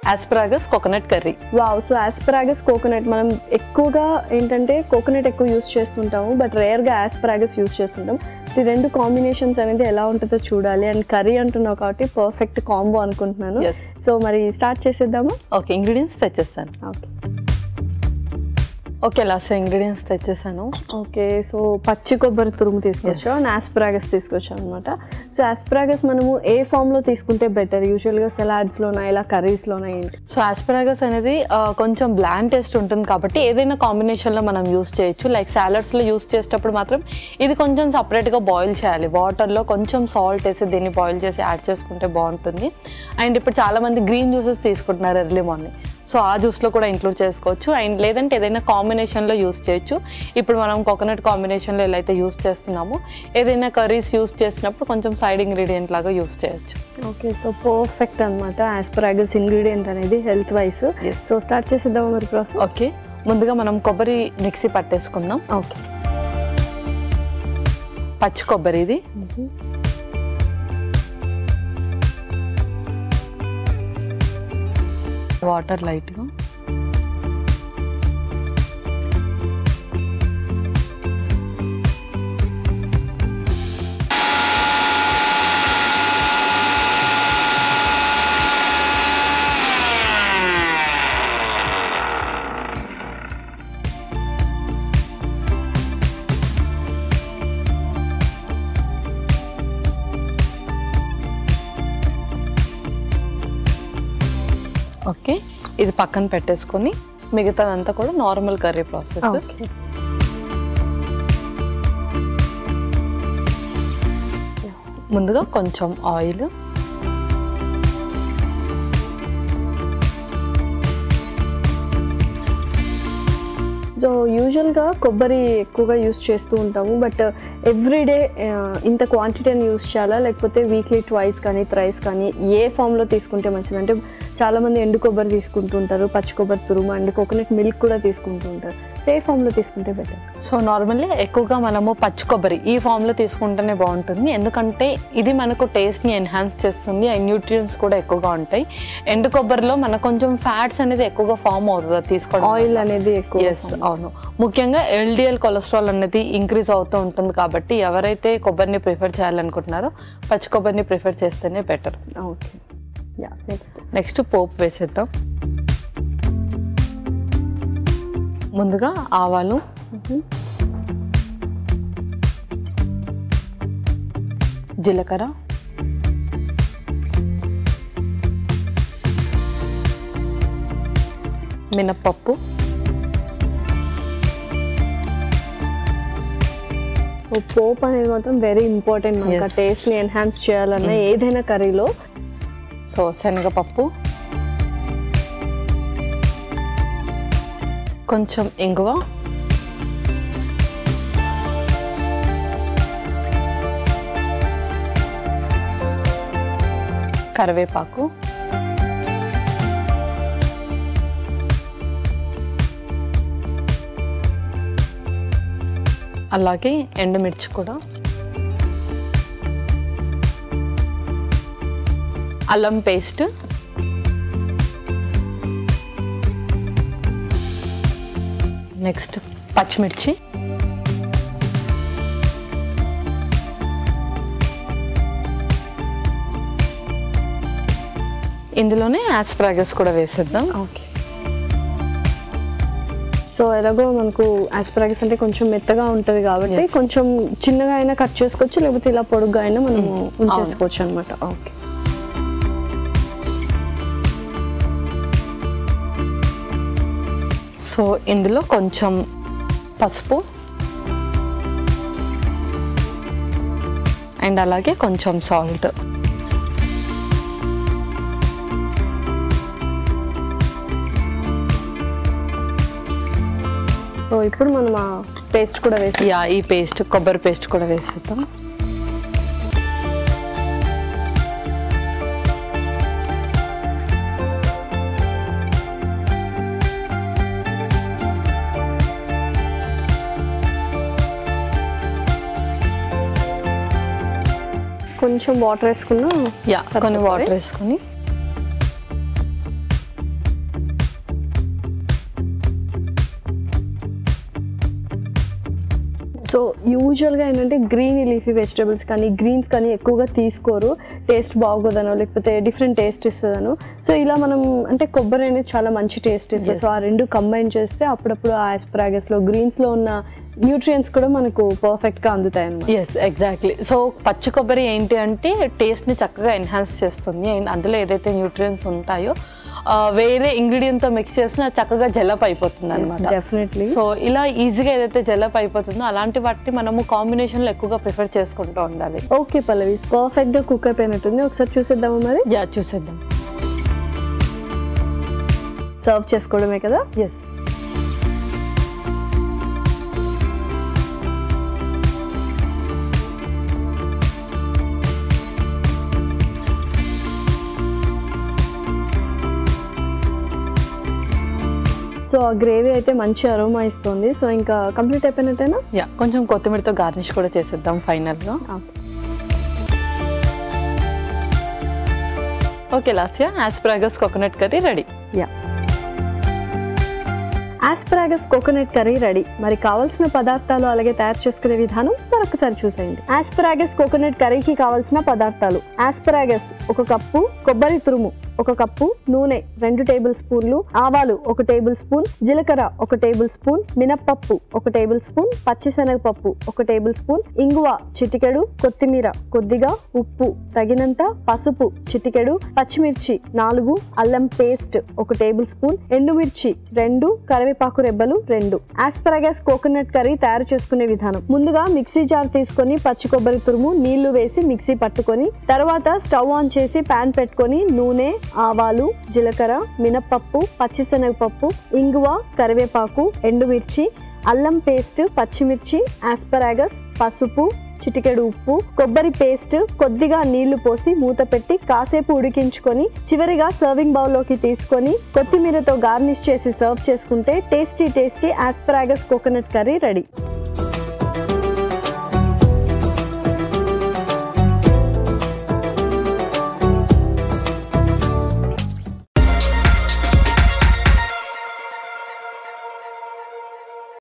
Asparagus coconut curry wow so asparagus coconut మనం ఎక్కువగా ఏంటంటే కోకోనట్ ఎక్కువ యూస్ చేస్తుంటాము బట్ రేర్గా ఆస్పరాగస్ యూస్ చేస్తుంటాం ఈ రెండు కాంబినేషన్స్ అనేది ఎలా ఉంటుందో చూడాలి అండ్ కర్రీ అంటున్నావు కాబట్టి పర్ఫెక్ట్ కాంబో అనుకుంటున్నాను ఎస్ సో మరి స్టార్ట్ చేసేద్దామా ఓకే ఇంగ్రీడియంట్స్ తెచ్చేస్తాను ఓకే ఓకే లాస్ట్ ఇంగ్రీడియంట్స్ తెచ్చేసాను ఓకే సో పచ్చి కొబ్బరి తురుము తీసుకొచ్చా Yes. అండ్ ఆస్పరాగస్ తీసుకొచ్చా అనమాట సో ఆస్పరాగస్ మనము ఏ ఫామ్లో తీసుకుంటే బెటర్ యూజువల్గా సలాడ్స్లోనా ఇలా కర్రీస్లోనా ఏంటి సో ఆస్పరాగస్ అనేది ఆ, కొంచెం బ్లాండ్ టేస్ట్ ఉంటుంది కాబట్టి ఏదైనా కాంబినేషన్లో మనం యూస్ చేయొచ్చు లైక్ సాలడ్స్లో యూస్ చేసేటప్పుడు మాత్రం ఇది కొంచెం సపరేట్గా బాయిల్ చేయాలి వాటర్లో కొంచెం సాల్ట్ వేసి దీన్ని బాయిల్ చేసి యాడ్ చేసుకుంటే బాగుంటుంది అండ్ ఇప్పుడు చాలామంది గ్రీన్ జ్యూసెస్ తీసుకుంటున్నారు ఎర్లీ మార్నింగ్ సో ఆ జ్యూస్లో కూడా ఇంక్లూడ్ చేసుకోవచ్చు అండ్ లేదంటే ఏదైనా కాంబినేషన్లో యూస్ చేయొచ్చు ఇప్పుడు మనం కోకోనట్ కాంబినేషన్లో ఎలా అయితే యూస్ చేస్తున్నామో ఏదైనా కర్రీస్ యూస్ చేసినప్పుడు కొంచెం సైడ్ ఇంగ్రీడియంట్ లాగా యూస్ చేయొచ్చు ఓకే సో పర్ఫెక్ట్ అనమాట ఆస్పరాగస్ ఇంగ్రీడియంట్ అనేది healthwise Yes. So start చేసేద్దామా మరి ప్రాసెస్ ఓకే ముందుగా మనం కొబ్బరి మిక్సీ పట్టేసుకుందాం ఓకే పచ్చి కొబ్బరి ఇది వాటర్ లైట్గా ఓకే ఇది పక్కన పెట్టేసుకొని మిగతాదంతా కూడా నార్మల్ కర్రీ ప్రాసెస్ ఓకే ముందుగా కొంచెం ఆయిల్ సో యూజువల్గా కొబ్బరి ఎక్కువగా యూస్ చేస్తూ ఉంటాము బట్ ఎవ్రీడే ఇంత క్వాంటిటీని యూస్ చేయాలా లేకపోతే వీక్లీ ట్వైస్ కానీ థ్రైస్ కానీ ఏ ఫామ్లో తీసుకుంటే మంచిది అంటే చాలామంది ఎండు కొబ్బరి తీసుకుంటూ ఉంటారు పచ్చి కొబ్బరి తురుము అండ్ కోకోనట్ మిల్క్ కూడా తీసుకుంటూ ఉంటారు సో ఏ ఫామ్లో తీసుకుంటే బెటర్ సో నార్మల్లీ ఎక్కువగా మనము పచ్చి కొబ్బరి ఈ ఫామ్లో తీసుకుంటేనే బాగుంటుంది ఎందుకంటే ఇది మనకు టేస్ట్ని ఎన్హాన్స్ చేస్తుంది అండ్ న్యూట్రియన్స్ కూడా ఎక్కువగా ఉంటాయి ఎండు కొబ్బరిలో మనకు కొంచెం ఫ్యాట్స్ అనేది ఎక్కువగా ఫామ్ అవుతుంది అది తీసుకోవడం ఆయిల్ అనేది ఎక్కువ ఎస్ అవును ముఖ్యంగా ఎల్డిఎల్ కొలెస్ట్రాల్ అనేది ఇంక్రీజ్ అవుతూ ఉంటుంది కాబట్టి ఎవరైతే కొబ్బరిని ప్రిఫర్ చేయాలనుకుంటున్నారో పచ్చి కొబ్బరిని ప్రిఫర్ చేస్తేనే better okay ya next next పోపు వేసేద్దాం ముందుగా ఆవాలు జీలకర్ర మినప్పప్పు పోప్ అనేది మాత్రం వెరీ ఇంపార్టెంట్ మనకి Yes. టేస్ట్ ని ఎన్హాన్స్ చేయాలన్నా Mm. ఏదైనా కర్రీలో సో శనగపప్పు కొంచెం ఇంగువ కరివేపాకు అలాగే ఎండుమిర్చి కూడా అల్లం పేస్ట్ నెక్స్ట్ పచ్చిమిర్చి ఇందులోనే ఆస్ప్రాగస్ కూడా వేసేద్దాం ఓకే సో ఎలాగో మనకు ఆస్పరాగస్ అంటే కొంచెం మెత్తగా ఉంటుంది కాబట్టి Yes. కొంచెం చిన్నగా అయినా కట్ చేసుకోవచ్చు లేకపోతే ఇలా పొడుగ్గా అయినా మనము Mm. ఉంచేసుకోవచ్చు అనమాట ఓకే సో ఇందులో కొంచెం పసుపు అండ్ అలాగే కొంచెం సాల్ట్ సో ఇప్పుడు మనం ఆ పేస్ట్ కూడా వేసి యా ఈ పేస్ట్ కొబ్బరి పేస్ట్ కూడా వేసేద్దాం కొంచెం వాటర్ వేసుకున్నా యా కొన్ని సరిపోతుంది. వాటర్ వేసుకొని సో యూజువల్గా ఏంటంటే గ్రీన్ లీఫీ వెజిటబుల్స్ కానీ గ్రీన్స్ కానీ ఎక్కువగా తీసుకోరు టేస్ట్ బాగోదనో లేకపోతే డిఫరెంట్ టేస్ట్ ఇస్తుందనో సో ఇలా మనం అంటే కొబ్బరి అనేది చాలా మంచి టేస్ట్ ఇస్తుంది Yes. సో ఆ రెండు కంబైన్ చేస్తే అప్పుడప్పుడు ఆ ఆస్పరాగస్లో గ్రీన్స్లో ఉన్న న్యూట్రియంట్స్ కూడా మనకు పర్ఫెక్ట్గా అందుతాయి అన్నమాట ఎస్ ఎగ్జాక్ట్లీ సో పచ్చి కొబ్బరి ఏంటి అంటే టేస్ట్ని చక్కగా ఎన్హాన్స్ చేస్తుంది అండ్ అందులో ఏదైతే న్యూట్రియన్స్ ఉంటాయో ఆ, వేరే ingredient తో మిక్స్ చేసిన చక్కగా జలప్ అయిపోతుంది అనమాట డెఫినెట్లీ సో ఇలా ఈజీగా ఏదైతే జలప్ అయిపోతుందో అలాంటి వాటిని మనము కాంబినేషన్లో ఎక్కువగా ప్రిఫర్ చేసుకుంటూ ఉండాలి ఓకే పల్లవి పర్ఫెక్ట్గా కుక్ అయిపోయినట్టుంది ఒకసారి చూసేద్దామా మరి యా చూసేద్దాం సర్వ్ చేసుకోవడమే కదా ఎస్ సో ఆ గ్రేవీ అయితే మంచి అరోమా ఇస్తుంది సో ఇంకా కంప్లీట్ అయిపోయినట్టేనా యా కొంచెం కొత్తిమీరతో గార్నిష్ కూడా చేసేద్దాం ఫైనల్గా okay Lasya asparagus coconut curry ready ya asparagus coconut curry ready మరి కావాల్సిన పదార్థాలు అలాగే తయారు చేసుకునే విధానం మరొకసారి చూసేయండి ఆస్పరాగస్ కోకోనట్ కర్రీకి కావాల్సిన పదార్థాలు ఆస్పరాగస్ ఒక కప్పు కొబ్బరి తురుము ఒక కప్పు నూనె రెండు టేబుల్ స్పూన్లు ఆవాలు ఒక టేబుల్ స్పూన్ జీలకర్ర ఒక టేబుల్ స్పూన్ మినప్పప్పు ఒక టేబుల్ స్పూన్ పచ్చిశనగపప్పు ఒక టేబుల్ స్పూన్ ఇంగువ చిటికెడు కొత్తిమీర కొద్దిగా ఉప్పు తగినంత పసుపు చిటికెడు పచ్చిమిర్చి నాలుగు అల్లం పేస్ట్ ఒక టేబుల్ స్పూన్ ఎండుమిర్చి రెండు కరివేపాకు రెబ్బలు రెండు ఆస్పరాగస్ కోకోనట్ కర్రీ తయారు చేసుకునే విధానం ముందుగా మిక్సీ జార్ తీసుకొని పచ్చి కొబ్బరి తురుము నీళ్లు వేసి మిక్సీ పట్టుకొని తర్వాత స్టవ్ ఆన్ చేసి పాన్ పెట్టుకొని నూనె ఆవాలు జీలకర్ర మినప్పప్పు పచ్చిశనగపప్పు ఇంగువ కరివేపాకు ఎండుమిర్చి అల్లం పేస్ట్ పచ్చిమిర్చి ఆస్పరాగస్ పసుపు చిటికెడు ఉప్పు కొబ్బరి పేస్ట్ కొద్దిగా నీళ్లు పోసి మూత పెట్టి కాసేపు ఉడికించుకొని చివరిగా సర్వింగ్ బౌల్లోకి తీసుకొని కొత్తిమీరతో గార్నిష్ చేసి సర్వ్ చేసుకుంటే tasty tasty asparagus coconut curry ready